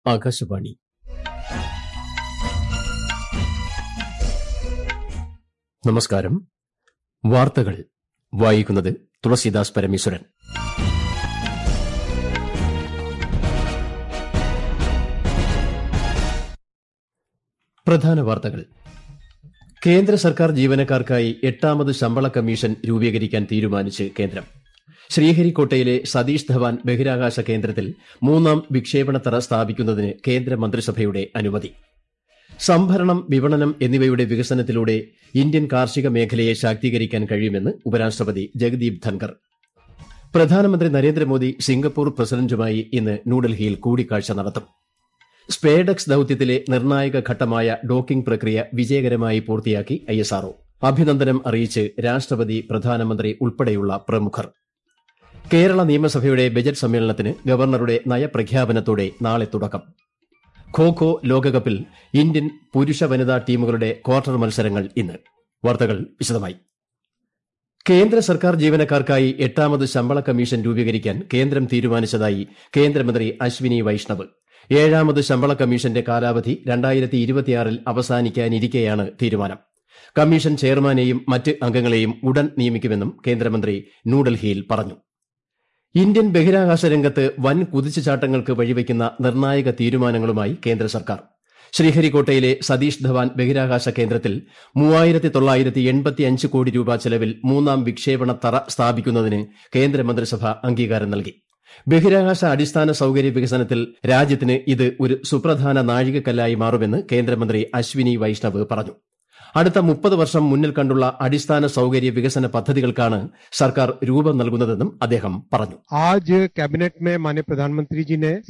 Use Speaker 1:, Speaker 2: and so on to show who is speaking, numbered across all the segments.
Speaker 1: ആകാശവാണി നമസ്കാരം വാർത്തകൾ വായിക്കുന്നത് തുളസീദാസ് പരമേശ്വരൻ പ്രധാന വാർത്തകൾ കേന്ദ്ര സർക്കാർ ജീവനക്കാർക്കായി എട്ടാമത് ശമ്പള കമ്മീഷൻ രൂപീകരിക്കാൻ തീരുമാനിച്ച് കേന്ദ്രം ശ്രീഹരിക്കോട്ടയിലെ സതീഷ് ധവാൻ ബഹിരാകാശ കേന്ദ്രത്തിൽ മൂന്നാം വിക്ഷേപണത്തറ സ്ഥാപിക്കുന്നതിന് കേന്ദ്ര മന്ത്രിസഭയുടെ അനുമതി സംഭരണം വിപണനം എന്നിവയുടെ വികസനത്തിലൂടെ ഇന്ത്യൻ കാർഷിക മേഖലയെ ശാക്തീകരിക്കാൻ കഴിയുമെന്ന് ഉപരാഷ്ട്രപതി ജഗദീപ് ധൻകർ പ്രധാനമന്ത്രി നരേന്ദ്രമോദി സിംഗപ്പൂർ പ്രസിഡന്റുമായി ഇന്ന് ന്യൂഡൽഹിയിൽ കൂടിക്കാഴ്ച നടത്തും സ്പേഡക്സ് ദൌത്യത്തിലെ നിർണായക ഘട്ടമായ ഡോക്കിംഗ് പ്രക്രിയ വിജയകരമായി പൂർത്തിയാക്കി ഐഎസ്ആർഒ അഭിനന്ദനം അറിയിച്ച് രാഷ്ട്രപതി പ്രധാനമന്ത്രി ഉൾപ്പെടെയുള്ള പ്രമുഖർ കേരള നിയമസഭയുടെ ബജറ്റ് സമ്മേളനത്തിന് ഗവർണറുടെ നയപ്രഖ്യാപനത്തോടെ നാളെ തുടക്കം ഖോ ഖോ ലോകകപ്പിൽ ഇന്ത്യൻ പുരുഷ വനിതാ ടീമുകളുടെ ക്വാർട്ടർ മത്സരങ്ങൾ ഇന്ന് വാർത്തകൾ വിശദമായി കേന്ദ്ര സർക്കാർ ജീവനക്കാർക്കായി എട്ടാമത് ശമ്പള കമ്മീഷൻ രൂപീകരിക്കാൻ കേന്ദ്രം തീരുമാനിച്ചതായി കേന്ദ്രമന്ത്രി അശ്വിനി വൈഷ്ണവ് ഏഴാമത് ശമ്പള കമ്മീഷന്റെ കാലാവധി രണ്ടായിരത്തി ഇരുപത്തിയാറിൽ അവസാനിക്കാനിരിക്കെയാണ് തീരുമാനം കമ്മീഷൻ ചെയർമാനെയും മറ്റ് അംഗങ്ങളെയും ഉടൻ നിയമിക്കുമെന്നും കേന്ദ്രമന്ത്രി ന്യൂഡൽഹിയിൽ പറഞ്ഞു ഇന്ത്യൻ ബഹിരാകാശ രംഗത്ത് വൻ കുതിച്ചുചാട്ടങ്ങൾക്ക് വഴിവെക്കുന്ന നിർണായക തീരുമാനങ്ങളുമായി കേന്ദ്ര സർക്കാർ ശ്രീഹരിക്കോട്ടയിലെ സതീഷ് ധവാൻ ബഹിരാകാശ കേന്ദ്രത്തിൽ മൂവായിരത്തി തൊള്ളായിരത്തി എൺപത്തിയഞ്ച് കോടി രൂപ ചെലവിൽ മൂന്നാം വിക്ഷേപണ തറ സ്ഥാപിക്കുന്നതിന് കേന്ദ്രമന്ത്രിസഭ അംഗീകാരം നൽകി ബഹിരാകാശ അടിസ്ഥാന സൌകര്യ വികസനത്തിൽ രാജ്യത്തിന് ഇത് ഒരു സുപ്രധാന നാഴികക്കല്ലായി മാറുമെന്ന് കേന്ദ്രമന്ത്രി അശ്വിനി വൈഷ്ണവ് പറഞ്ഞു അടുത്ത മുപ്പത് വർഷം മുന്നിൽ കണ്ടുള്ള അടിസ്ഥാന സൌകര്യ വികസന പദ്ധതികൾക്കാണ് സർക്കാർ രൂപം നൽകുന്നതെന്നും അദ്ദേഹം പറഞ്ഞു
Speaker 2: आज कैबिनेट में माननीय प्रधानमंत्री जी ने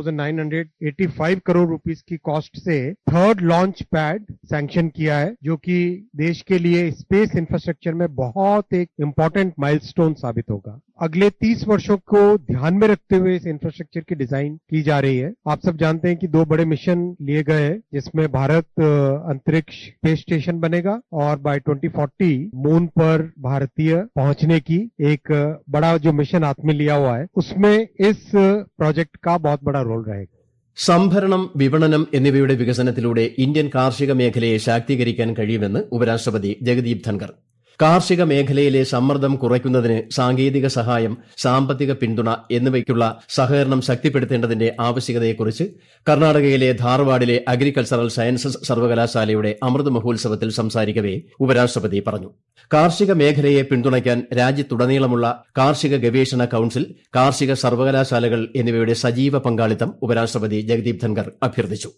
Speaker 2: 3,985 करोड़ रुपीस की कॉस्ट से थर्ड लॉन्च पैड सैंक्शन किया है जो कि देश के लिए स्पेस इंफ्रास्ट्रक्चर में बहुत एक इम्पोर्टेंट माइलस्टोन साबित होगा अगले 30 वर्षों को ध्यान में रखते हुए इस इंफ्रास्ट्रक्चर की डिजाइन की जा रही है आप सब जानते हैं कि दो बड़े मिशन लिए गए हैं जिसमें भारत अ, अंतरिक्ष स्पेस स्टेशन बनेगा और बाय 2040 मून पर भारतीय पहुंचने की एक अ, बड़ा जो मिशन हाथ में लिया हुआ है उसमें इस अ, प्रोजेक्ट का बहुत बड़ा रोल रहेगा
Speaker 1: സംഭരണം വിപണനം എന്നിവയുടെ വികസനത്തിലൂടെ ഇന്ത്യൻ കാർഷിക മേഖലയെ ശാക്തീകരിക്കാൻ കഴിയുമെന്ന് ഉപരാഷ്ട്രപതി ജഗദീപ് ധൻകർ കാർഷിക മേഖലയിലെ സമ്മർദ്ദം കുറയ്ക്കുന്നതിന് സാങ്കേതിക സഹായം സാമ്പത്തിക പിന്തുണ എന്നിവയ്ക്കുള്ള സഹകരണം ശക്തിപ്പെടുത്തേണ്ടതിന്റെ ആവശ്യകതയെക്കുറിച്ച് കർണാടകയിലെ ധാർവാഡിലെ അഗ്രികൾച്ചറൽ സയൻസസ് സർവകലാശാലയുടെ അമൃത് മഹോത്സവത്തിൽ സംസാരിക്കവെ ഉപരാഷ്ട്രപതി പറഞ്ഞു കാർഷിക മേഖലയെ പിന്തുണയ്ക്കാൻ രാജ്യത്തുടനീളമുള്ള കാർഷിക ഗവേഷണ കൌൺസിൽ കാർഷിക സർവകലാശാലകൾ എന്നിവയുടെ സജീവ പങ്കാളിത്തം ഉപരാഷ്ട്രപതി ജഗദീപ് ധൻകർ അഭ്യർത്ഥിച്ചു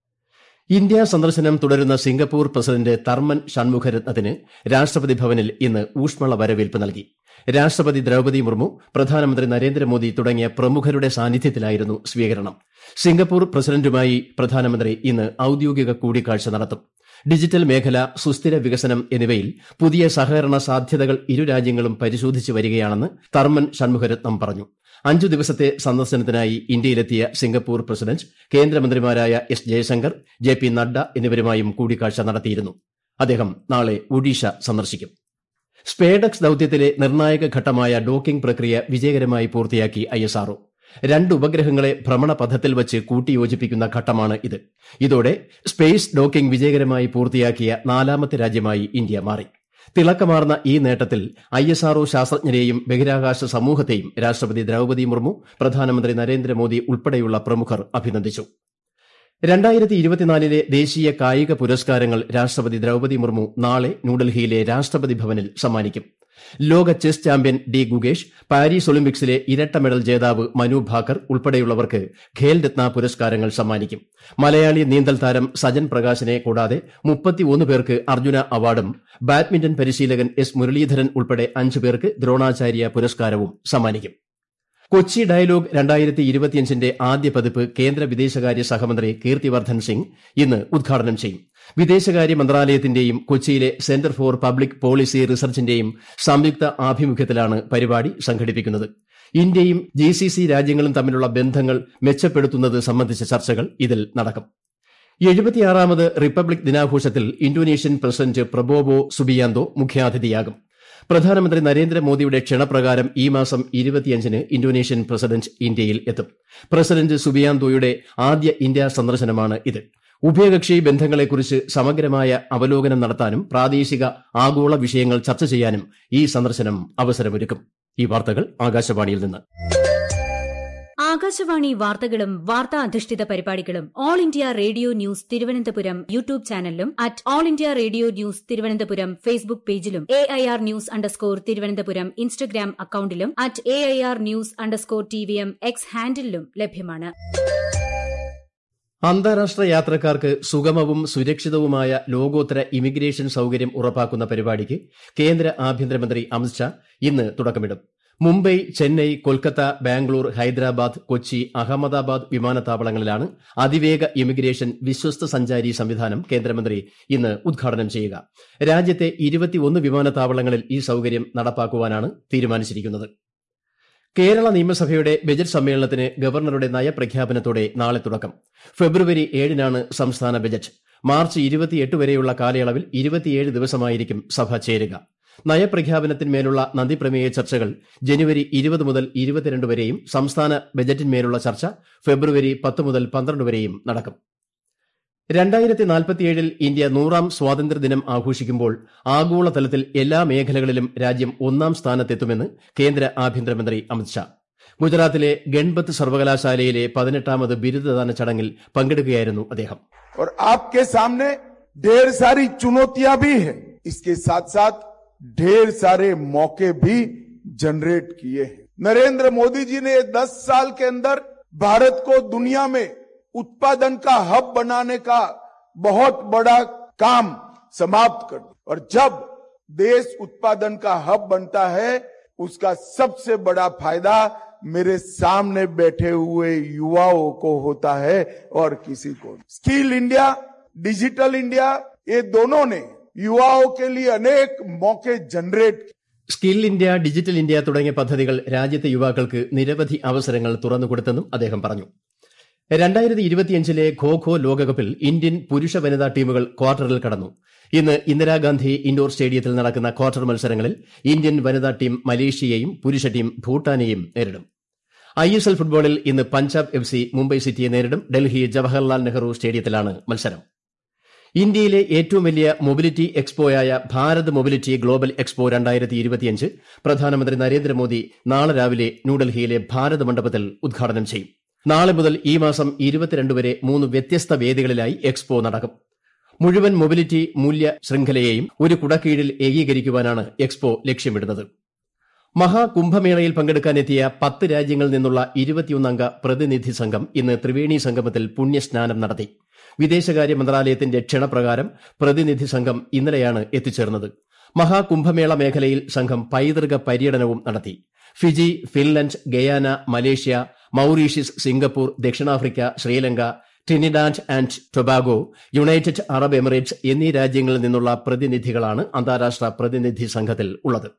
Speaker 1: ഇന്ത്യ സന്ദർശനം തുടരുന്ന സിംഗപ്പൂർ പ്രസിഡന്റ് തർമൻ ഷൺമുഖരത്നത്തിന് രാഷ്ട്രപതി ഭവനിൽ ഇന്ന് ഊഷ്മള വരവേൽപ്പ് നൽകി രാഷ്ട്രപതി ദ്രൌപദി മുർമു പ്രധാനമന്ത്രി നരേന്ദ്രമോദി തുടങ്ങിയ പ്രമുഖരുടെ സാന്നിധ്യത്തിലായിരുന്നു സ്വീകരണം സിംഗപ്പൂർ പ്രസിഡന്റുമായി പ്രധാനമന്ത്രി ഇന്ന് ഔദ്യോഗിക കൂടിക്കാഴ്ച നടത്തും ഡിജിറ്റൽ മേഖല സുസ്ഥിര വികസനം എന്നിവയിൽ പുതിയ സഹകരണ സാധ്യതകൾ ഇരു രാജ്യങ്ങളും പരിശോധിച്ചു വരികയാണെന്ന് തർമൻ ഷൺമുഖരത്നം പറഞ്ഞു അഞ്ചു ദിവസത്തെ സന്ദർശനത്തിനായി ഇന്ത്യയിലെത്തിയ സിംഗപ്പൂർ പ്രസിഡന്റ് കേന്ദ്രമന്ത്രിമാരായ S Jaishankar J P Nadda എന്നിവരുമായും കൂടിക്കാഴ്ച നടത്തിയിരുന്നു അദ്ദേഹം നാളെ ഒഡീഷ സന്ദർശിക്കും സ്പേഡക്സ് ദൌത്യത്തിലെ നിർണായക ഘട്ടമായ ഡോക്കിംഗ് പ്രക്രിയ വിജയകരമായി പൂർത്തിയാക്കി ഐഎസ്ആർഒ രണ്ട് ഉപഗ്രഹങ്ങളെ ഭ്രമണപഥത്തിൽ വച്ച് കൂട്ടിയോജിപ്പിക്കുന്ന ഘട്ടമാണ് ഇത് ഇതോടെ സ്പേസ് ഡോക്കിംഗ് വിജയകരമായി പൂർത്തിയാക്കിയ നാലാമത്തെ രാജ്യമായി ഇന്ത്യ മാറി തിളക്കമാർന്ന ഈ നേട്ടത്തിൽ ഐഎസ്ആർഒ ശാസ്ത്രജ്ഞരെയും ബഹിരാകാശ സമൂഹത്തെയും രാഷ്ട്രപതി ദ്രൌപദി മുർമു പ്രധാനമന്ത്രി നരേന്ദ്രമോദി ഉൾപ്പെടെയുള്ള പ്രമുഖർ അഭിനന്ദിച്ചു രണ്ടായിരത്തി ഇരുപത്തിനാലിലെ ദേശീയ കായിക പുരസ്കാരങ്ങൾ രാഷ്ട്രപതി ദ്രൌപദി മുർമു നാളെ ന്യൂഡൽഹിയിലെ രാഷ്ട്രപതി ഭവനിൽ സമ്മാനിക്കും ലോക chess champion D Gukesh Paris ഒളിമ്പിക്സിലെ ഇരട്ട മെഡൽ ജേതാവ് മനു ഭാക്കർ ഉൾപ്പെടെയുള്ളവർക്ക് ഖേൽ രത്ന പുരസ്കാരങ്ങൾ സമ്മാനിക്കും മലയാളി നീന്തൽ താരം സജൻ പ്രകാശിനെ കൂടാതെ മുപ്പത്തിയൊന്ന് പേർക്ക് അർജുന അവാർഡും ബാഡ്മിന്റൺ പരിശീലകൻ എസ് മുരളീധരൻ ഉൾപ്പെടെ അഞ്ചു പേർക്ക് ദ്രോണാചാര്യ പുരസ്കാരവും സമ്മാനിക്കും കൊച്ചി ഡയലോഗ് രണ്ടായിരത്തി ഇരുപത്തിയഞ്ചിന്റെ ആദ്യ പതിപ്പ് കേന്ദ്ര വിദേശകാര്യ സഹമന്ത്രി കീർത്തിവർദ്ധൻ സിംഗ് ഇന്ന് ഉദ്ഘാടനം ചെയ്യും വിദേശകാര്യ മന്ത്രാലയത്തിന്റെയും കൊച്ചിയിലെ സെന്റർ ഫോർ പബ്ലിക് പോളിസി റിസർച്ചിന്റെയും സംയുക്ത ആഭിമുഖ്യത്തിലാണ് പരിപാടി സംഘടിപ്പിക്കുന്നത് ഇന്ത്യയും ജി സി സി രാജ്യങ്ങളും തമ്മിലുള്ള ബന്ധങ്ങൾ മെച്ചപ്പെടുത്തുന്നത് സംബന്ധിച്ച ചർച്ചകൾ ഇതിൽ നടക്കും എഴുപത്തിയാറാമത് റിപ്പബ്ലിക് ദിനാഘോഷത്തിൽ ഇന്തോനേഷ്യൻ പ്രസിഡന്റ് പ്രബോവോ സുബിയാന്തോ മുഖ്യാതിഥിയാകും പ്രധാനമന്ത്രി നരേന്ദ്രമോദിയുടെ ക്ഷണപ്രകാരം ഈ മാസം ഇരുപത്തിയഞ്ചിന് ഇന്തോനേഷ്യൻ പ്രസിഡന്റ് ഇന്ത്യയിൽ എത്തും പ്രസിഡന്റ് സുബിയാന്തോയുടെ ആദ്യ ഇന്ത്യ സന്ദർശനമാണ് ഇത് ഉഭയകക്ഷി ബന്ധങ്ങളെക്കുറിച്ച് സമഗ്രമായ അവലോകനം നടത്താനും പ്രാദേശിക ആഗോള വിഷയങ്ങൾ ചർച്ച ചെയ്യാനും ഈ സന്ദർശനം അവസരമൊരുക്കും ഈ വാർത്തകൾ ആകാശവാണിയിൽ നിന്ന്
Speaker 3: ആകാശവാണി വാർത്തകളും വാർത്താ അധിഷ്ഠിത പരിപാടികളും All India Radio news Thiruvananthapuram YouTube ചാനലിലും at All India Radio news Thiruvananthapuram Facebook പേജിലും A I R news underscore Thiruvananthapuram Instagram അക്കൌണ്ടിലും at A I R news underscore T V M X ഹാൻഡിലും ലഭ്യമാണ്
Speaker 1: അന്താരാഷ്ട്ര യാത്രക്കാർക്ക് സുഗമവും സുരക്ഷിതവുമായ ലോകോത്തര ഇമിഗ്രേഷൻ സൌകര്യം ഉറപ്പാക്കുന്ന പരിപാടിക്ക് കേന്ദ്ര ആഭ്യന്തരമന്ത്രി അമിത്ഷാ ഇന്ന് തുടക്കമിടും മുംബൈ ചെന്നൈ കൊൽക്കത്ത ബാംഗ്ലൂർ ഹൈദരാബാദ് കൊച്ചി അഹമ്മദാബാദ് വിമാനത്താവളങ്ങളിലാണ് അതിവേഗ ഇമിഗ്രേഷൻ വിശ്വസ്ത സഞ്ചാരി സംവിധാനം കേന്ദ്രമന്ത്രി ഇന്ന് ഉദ്ഘാടനം ചെയ്യുക രാജ്യത്തെ ഇരുപത്തിയൊന്ന് വിമാനത്താവളങ്ങളിൽ ഈ സൌകര്യം നടപ്പാക്കുവാനാണ് തീരുമാനിച്ചിരിക്കുന്നത് കേരള നിയമസഭയുടെ ബജറ്റ് സമ്മേളനത്തിന് ഗവർണറുടെ നയപ്രഖ്യാപനത്തോടെ നാളെ തുടക്കം ഫെബ്രുവരി ഏഴിനാണ് സംസ്ഥാന ബജറ്റ് മാർച്ച് ഇരുപത്തിയെട്ട് വരെയുള്ള കാലയളവിൽ ഇരുപത്തിയേഴ് ദിവസമായിരിക്കും സഭ ചേരുക നയപ്രഖ്യാപനത്തിന്മേലുള്ള നന്ദിപ്രമേയ ചർച്ചകൾ ജനുവരി ഇരുപത് മുതൽ ഇരുപത്തിരണ്ട് വരെയും സംസ്ഥാന ബജറ്റിന്മേലുള്ള ചർച്ച ഫെബ്രുവരി പത്ത് മുതൽ പന്ത്രണ്ട് വരെയും നടക്കും രണ്ടായിരത്തി നാൽപ്പത്തിയേഴിൽ ഇന്ത്യ നൂറാം സ്വാതന്ത്ര്യദിനം ആഘോഷിക്കുമ്പോൾ ആഗോളതലത്തിൽ എല്ലാ മേഖലകളിലും രാജ്യം ഒന്നാം സ്ഥാനത്തെത്തുമെന്ന് കേന്ദ്ര ആഭ്യന്തരമന്ത്രി അമിത്ഷാ ഗുജറാത്തിലെ ഗൺപത്ത് സർവകലാശാലയിലെ പതിനെട്ടാമത് ബിരുദദാന ചടങ്ങിൽ പങ്കെടുക്കുകയായിരുന്നു അദ്ദേഹം
Speaker 4: और आपके सामने ढेर सारी चुनौतियां भी है इसके साथ साथ ढेर सारे मौके भी जनरेट किए हैं नरेंद्र मोदी जी ने 10 साल के अंदर भारत को दुनिया में उत्पादन का हब बनाने का बहुत बड़ा काम समाप्त कर दिया और जब देश उत्पादन का हब बनता है उसका सबसे बड़ा फायदा मेरे सामने बैठे हुए युवाओं को होता है और किसी को स्किल इंडिया डिजिटल इंडिया ये दोनों ने युवाओं के लिए अनेक मौके generate
Speaker 1: skill India digital India തുടങ്ങിയ പദ്ധതികൾ രാജ്യത്തെ യുവാക്കൾക്ക് നിരവധി അവസരങ്ങൾ തുറന്നുകൊടുത്തെന്നും അദ്ദേഹം പറഞ്ഞു രണ്ടായിരത്തി ഇരുപത്തിയഞ്ചിലെ ഖോ ഖോ ലോകകപ്പിൽ ഇന്ത്യൻ പുരുഷ വനിതാ ടീമുകൾ ക്വാർട്ടറിൽ കടന്നു ഇന്ന് ഇന്ദിരാഗാന്ധി ഇൻഡോർ സ്റ്റേഡിയത്തിൽ നടക്കുന്ന ക്വാർട്ടർ മത്സരങ്ങളിൽ ഇന്ത്യൻ വനിതാ ടീം മലേഷ്യയെയും പുരുഷ ടീം ഭൂട്ടാനെയും നേരിടും ഐ എസ് എൽ ഫുട്ബോളിൽ ഇന്ന് പഞ്ചാബ് എഫ് സി മുംബൈ സിറ്റിയെ നേരിടും ഡൽഹി ജവഹർലാൽ നെഹ്റു സ്റ്റേഡിയത്തിലാണ് മത്സരം ഇന്ത്യയിലെ ഏറ്റവും വലിയ മൊബിലിറ്റി എക്സ്പോയായ ഭാരത് മൊബിലിറ്റി ഗ്ലോബൽ എക്സ്പോ രണ്ടായിരത്തി ഇരുപത്തിയഞ്ച് പ്രധാനമന്ത്രി നരേന്ദ്രമോദി നാളെ രാവിലെ ന്യൂഡൽഹിയിലെ ഭാരത് മണ്ഡപത്തിൽ ഉദ്ഘാടനം ചെയ്യും നാളെ മുതൽ ഈ മാസം ഇരുപത്തിരണ്ട് വരെ മൂന്ന് വ്യത്യസ്ത വേദികളിലായി എക്സ്പോ നടക്കും മുഴുവൻ മൊബിലിറ്റി മൂല്യ ശൃംഖലയെയും ഒരു കുടക്കീഴിൽ ഏകീകരിക്കുവാനാണ് എക്സ്പോ ലക്ഷ്യമിടുന്നത് മഹാകുംഭമേളയിൽ പങ്കെടുക്കാനെത്തിയ പത്ത് രാജ്യങ്ങളിൽ നിന്നുള്ള ഇരുപത്തിയൊന്നംഗ പ്രതിനിധി സംഘം ഇന്ന് ത്രിവേണി സംഗമത്തിൽ പുണ്യസ്നാനം നടത്തി വിദേശകാര്യ മന്ത്രാലയത്തിന്റെ ക്ഷണപ്രകാരം പ്രതിനിധി സംഘം ഇന്നലെയാണ് എത്തിച്ചേർന്നത് മഹാകുംഭമേള മേഖലയിൽ സംഘം പൈതൃക പര്യടനവും നടത്തി Fiji Finland Guyana Malaysia Mauritius Singapore ദക്ഷിണാഫ്രിക്ക Sri Lanka Trinidad and Tobago United Arab Emirates എന്നീ രാജ്യങ്ങളിൽ നിന്നുള്ള പ്രതിനിധികളാണ് അന്താരാഷ്ട്ര പ്രതിനിധി സംഘത്തിൽ ഉള്ളത്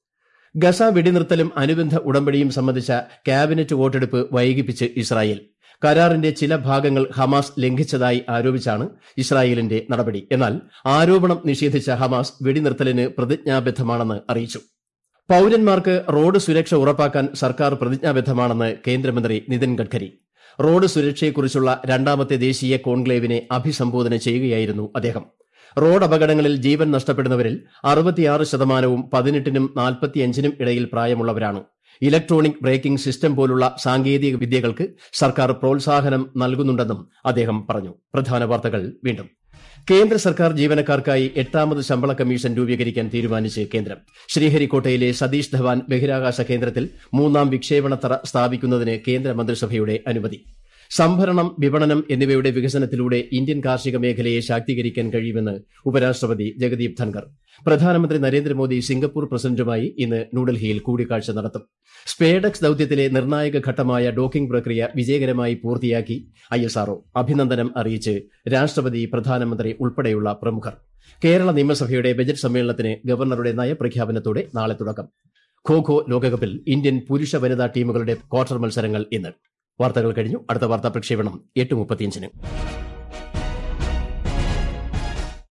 Speaker 1: ഗസ വെടിനിർത്തലും അനുബന്ധ ഉടമ്പടിയും സംബന്ധിച്ച ക്യാബിനറ്റ് വോട്ടെടുപ്പ് വൈകിപ്പിച്ച് ഇസ്രായേൽ കരാറിന്റെ ചില ഭാഗങ്ങൾ ഹമാസ് ലംഘിച്ചതായി ആരോപിച്ചാണ് ഇസ്രായേലിന്റെ നടപടി എന്നാൽ ആരോപണം നിഷേധിച്ച ഹമാസ് വെടിനിർത്തലിന് പ്രതിജ്ഞാബദ്ധമാണെന്ന് അറിയിച്ചു പൌരന്മാർക്ക് റോഡ് സുരക്ഷ ഉറപ്പാക്കാൻ സർക്കാർ പ്രതിജ്ഞാബദ്ധമാണെന്ന് കേന്ദ്രമന്ത്രി നിതിൻ ഗഡ്കരി റോഡ് സുരക്ഷയെക്കുറിച്ചുള്ള രണ്ടാമത്തെ ദേശീയ കോൺക്ലേവിനെ അഭിസംബോധന ചെയ്യുകയായിരുന്നു അദ്ദേഹം റോഡ് അപകടങ്ങളിൽ ജീവൻ നഷ്ടപ്പെടുന്നവരിൽ അറുപത്തിയാറ് ശതമാനവും പതിനെട്ടിനും നാൽപ്പത്തിയഞ്ചിനും ഇടയിൽ പ്രായമുള്ളവരാണ് ഇലക്ട്രോണിക് ബ്രേക്കിംഗ് സിസ്റ്റം പോലുള്ള സാങ്കേതിക വിദ്യകൾക്ക് സർക്കാർ പ്രോത്സാഹനം നൽകുന്നുണ്ടെന്നും അദ്ദേഹം പറഞ്ഞു പ്രധാന വാർത്തകൾ വീണ്ടും കേന്ദ്ര സർക്കാർ ജീവനക്കാർക്കായി എട്ടാമത് ശമ്പള കമ്മീഷൻ രൂപീകരിക്കാൻ തീരുമാനിച്ച് കേന്ദ്രം ശ്രീഹരിക്കോട്ടയിലെ സതീഷ് ധവാൻ ബഹിരാകാശ കേന്ദ്രത്തിൽ മൂന്നാം വിക്ഷേപണത്തറ സ്ഥാപിക്കുന്നതിന് കേന്ദ്ര മന്ത്രിസഭയുടെ അനുമതി സംഭരണം വിപണനം എന്നിവയുടെ വികസനത്തിലൂടെ ഇന്ത്യൻ കാർഷിക മേഖലയെ ശാക്തീകരിക്കാൻ കഴിയുമെന്ന് ഉപരാഷ്ട്രപതി ജഗദീപ് ധൻകർ പ്രധാനമന്ത്രി നരേന്ദ്രമോദി സിംഗപ്പൂർ പ്രസിഡന്റുമായി ഇന്ന് ന്യൂഡൽഹിയിൽ കൂടിക്കാഴ്ച നടത്തും സ്പേഡക്സ് ദൌത്യത്തിലെ നിർണായക ഘട്ടമായ ഡോക്കിംഗ് പ്രക്രിയ വിജയകരമായി പൂർത്തിയാക്കി ഐഎസ്ആർഒ അഭിനന്ദനം അറിയിച്ച് രാഷ്ട്രപതി പ്രധാനമന്ത്രി ഉൾപ്പെടെയുള്ള പ്രമുഖർ കേരള നിയമസഭയുടെ ബജറ്റ് സമ്മേളനത്തിന് ഗവർണറുടെ നയപ്രഖ്യാപനത്തോടെ നാളെ തുടക്കം ഖോ ഖോ ലോകകപ്പിൽ ഇന്ത്യൻ പുരുഷ വനിതാ ടീമുകളുടെ ക്വാർട്ടർ മത്സരങ്ങൾ ഇന്ന് വാർത്തകൾ കഴിഞ്ഞു അടുത്ത വാർത്താ പ്രക്ഷേപണം എട്ട് മുപ്പത്തിയഞ്ചിന്